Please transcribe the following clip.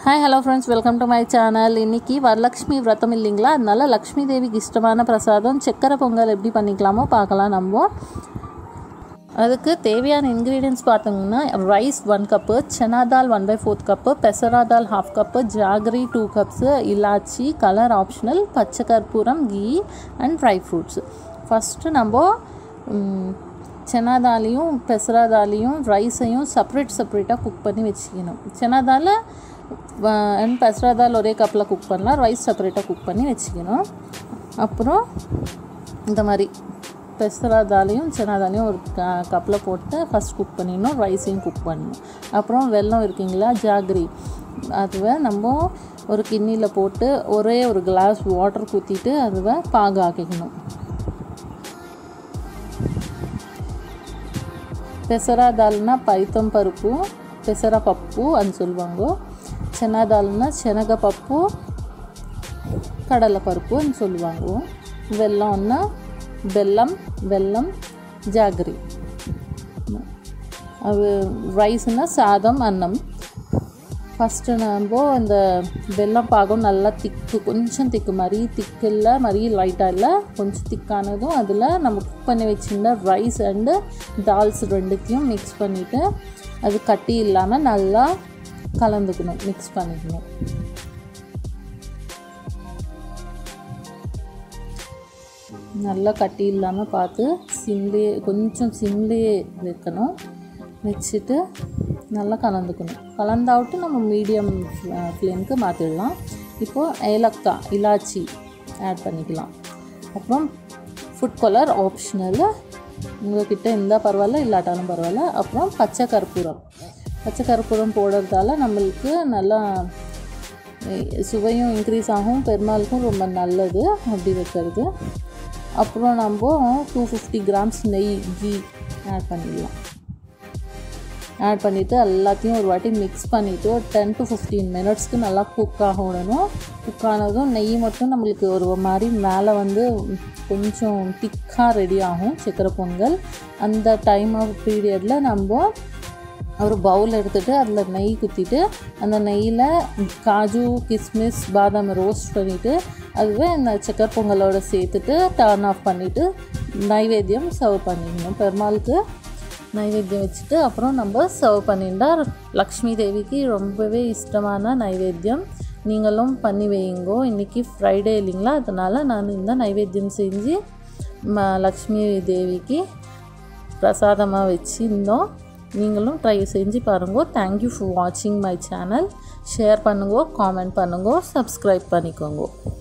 hi hello friends welcome to my channel இன்றைக்கி வரலக்ஷ்மி விரதம் இல்லைங்களா அதனால லக்ஷ்மி தேவிக்கு இஷ்டமான பிரசாதம் சக்கரை பொங்கல் எப்படி பண்ணிக்கலாமோ பார்க்கலாம் நம்ம அதுக்கு தேவையான இன்க்ரீடியன்ஸ் பார்த்தோங்கன்னா rice one cup chana dal one by fourth cup pesara dal half cup jaggery two cups elachi colour optional pachai karpooram ghee and dry fruits first நம்ம ம், சனா தாலையும் பெசரா தாலையும் ரைஸையும் செப்பரேட் செப்பரேட்டாக குக் பண்ணி வச்சுக்கணும் சனா தாலை அண்ட் பெசரா தால் ஒரே கப்பில் குக் பண்ணலாம் ரைஸ் செப்பரேட்டாக குக் பண்ணி வச்சுக்கணும் அப்புறம் இந்த மாதிரி பெசரா தாலையும் சனா தாலையும் ஒரு க கப்பில் போட்டு ஃபஸ்ட் குக் பண்ணிடணும் ரைஸையும் குக் பண்ணணும் அப்புறம் வெல்லம் இருக்குங்களா ஜாகரி அதுவை நம்ம ஒரு கிண்ணியில் போட்டு ஒரே ஒரு கிளாஸ் வாட்டர் ஊற்றிட்டு அதுவை பாகு ஆக்கிக்கணும் పెసరా దాల్న పైతం పరుపు పెసరపప్పు అని சொல்லுவாங்க శనగదాల్న శనగపప్పు கடலைப்பருப்பு అని சொல்லுவாங்க வெல்லம்னா வெல்லம் வெல்லம் ஜாகரி அது ரைஸ்னா சாதம் அன்னம் ஃபஸ்ட்டு நம்ம இந்த வெல்லம் பாகம் நல்லா திக்கு கொஞ்சம் திக்கு மாதிரி திக்கு இல்லை மாதிரி லைட்டாக இல்லை கொஞ்சம் திக்கானதும் அதில் நம்ம குக் பண்ணி வச்சிருந்த ரைஸ் அண்டு தால்ஸ் ரெண்டுத்தையும் மிக்ஸ் பண்ணிவிட்டு அது கட்டி இல்லாமல் நல்லா கலந்துக்கணும் மிக்ஸ் பண்ணிக்கணும் நல்லா கட்டி இல்லாமல் பார்த்து சிம்லேயே கொஞ்சம் சிம்லேயே வைக்கணும் வச்சுட்டு நல்லா கலந்துக்கணும் கலந்தாவிட்டு நம்ம மீடியம் ஃப்ளேமுக்கு மாற்றிடலாம் இப்போது ஏலக்காய் இலாச்சி ஆட் பண்ணிக்கலாம் அப்புறம் ஃபுட் கலர் ஆப்ஷனல் உங்கள்கிட்ட இருந்தால் பரவாயில்ல இல்லாட்டாலும் பரவாயில்ல அப்புறம் பச்சை கற்பூரம் பச்சை கற்பூரம் போடுறதால நம்மளுக்கு நல்லா அஹ், சுவையும் இன்க்ரீஸ் ஆகும் பெருமாளுக்கும் ரொம்ப நல்லது அப்படி வைக்கிறது அப்புறம் நம்ம டூ ஃபிஃப்டி கிராம்ஸ் நெய் கீ ஆட் பண்ணிடலாம் ஆட் பண்ணிவிட்டு எல்லாத்தையும் ஒரு வாட்டி மிக்ஸ் பண்ணிவிட்டு ஒரு டென் டு ஃபிஃப்டீன் மினிட்ஸ்க்கு நல்லா குக் ஆக விடணும் குக் ஆனதும் நெய் மட்டும் நம்மளுக்கு ஒரு மாதிரி மேலே வந்து கொஞ்சம் திக்காக ரெடி ஆகும் சக்கரை பொங்கல் அந்த டைம் ஆஃப் பீரியடில் நம்ம ஒரு பவுல் எடுத்துகிட்டு அதில் நெய் குத்திட்டு அந்த நெய்யில் காஜு கிஸ்மிஸ் பாதாம் ரோஸ்ட் பண்ணிவிட்டு அதுவே இந்த சக்கரை பொங்கலோட சேர்த்துட்டு டர்ன் ஆஃப் பண்ணிவிட்டு நைவேத்தியம் சர்வ் பண்ணிக்கணும் பெருமாளுக்கு நைவேத்தியம் வச்சுட்டு அப்புறம் நம்ம சர்வ் பண்ணிட்டா லக்ஷ்மி தேவிக்கு ரொம்பவே இஷ்டமான நைவேத்தியம் நீங்களும் பண்ணி வையுங்கோ இன்றைக்கி ஃப்ரைடே இல்லைங்களா அதனால் நான் இந்த நைவேத்தியம் செஞ்சு ம லக்ஷ்மி தேவிக்கு பிரசாதமாக வச்சுருந்தோம் நீங்களும் ட்ரை செஞ்சு பாருங்க தேங்க்யூ ஃபார் வாட்சிங் மை சேனல் ஷேர் பண்ணுங்க காமெண்ட் பண்ணுங்க சப்ஸ்கிரைப் பண்ணிக்கோங்க